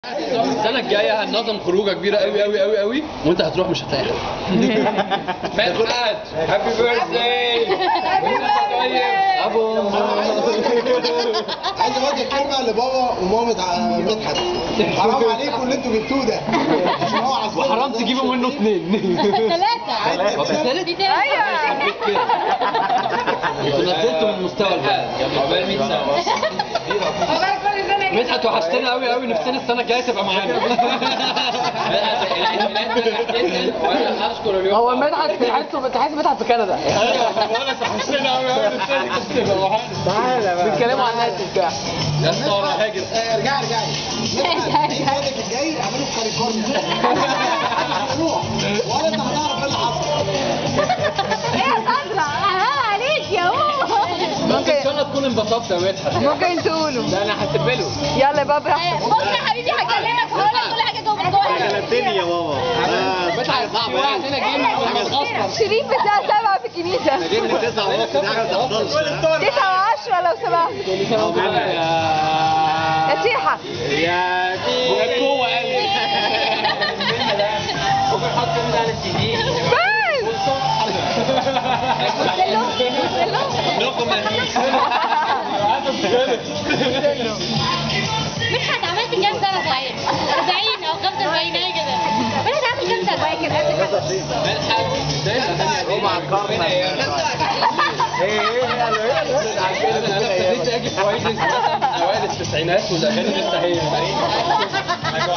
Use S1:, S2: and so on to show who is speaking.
S1: السنه الجايه هننظم خروجه كبيره قوي قوي قوي قوي وانت هتروح مش هتلاقي حد مدحت هابي بيرثداي طيب ابو
S2: عايز اوجه كلمه لبابا ومامة ع- مدحت حرام عليكم اللي انتوا جبتوه ده عشان هو عصفور
S1: وحرام تجيبوا منه اثنين
S3: ثلاثة
S1: ثالث
S3: ايوه
S1: انتوا نزلتوا من مستوى البلد عقبال 100 سنه مدحت وحشتنا قوي قوي نفسنا السنه الجايه تبقى معانا وانا اشكر اليوم
S4: هو مدحت تحسه تحس مدحت في كندا
S1: ايوه بقول لك وحشتنا قوي قوي نفسنا كنت تبقى معانا
S4: تعالى بقى بيتكلموا عن الناس وبتاع
S1: يا اسطى انا هاجر
S2: آه، ارجعي ارجعي مدحت عيد ميلادك الجاي اعمله في كاليفورنيا روح ولا انت هتعرف ايه اللي حصل
S3: ايه يا ساندرا اها عليك يا هو
S1: ممكن ان شاء الله تكون انبسطت يا مدحت
S4: ممكن تقولوا
S1: ده انا هسيبله
S4: يلا يا بابا
S3: بص يا حبيبي هكلمك هقول لك كل حاجه جوه جوه
S5: الدنيا يا بابا
S1: مدحت صعب واحد هنا جاي من مدغشقر
S4: شريف الساعة 7 في الكنيسة
S5: جبنا تسعة ونص دي حاجة ما تحصلش
S4: 9 و10 لو سمحت يا شيحة
S5: يا
S1: يا جوه قال لي
S3: مدحت عملت كام سنه صحيح 40 او 45 حاجه كده مدحت عامل كام سنه كان قد
S5: ربع قرن
S1: ايه ايه انا ابتديت اجي في اوائل اوائل التسعينات والاغاني لسه هي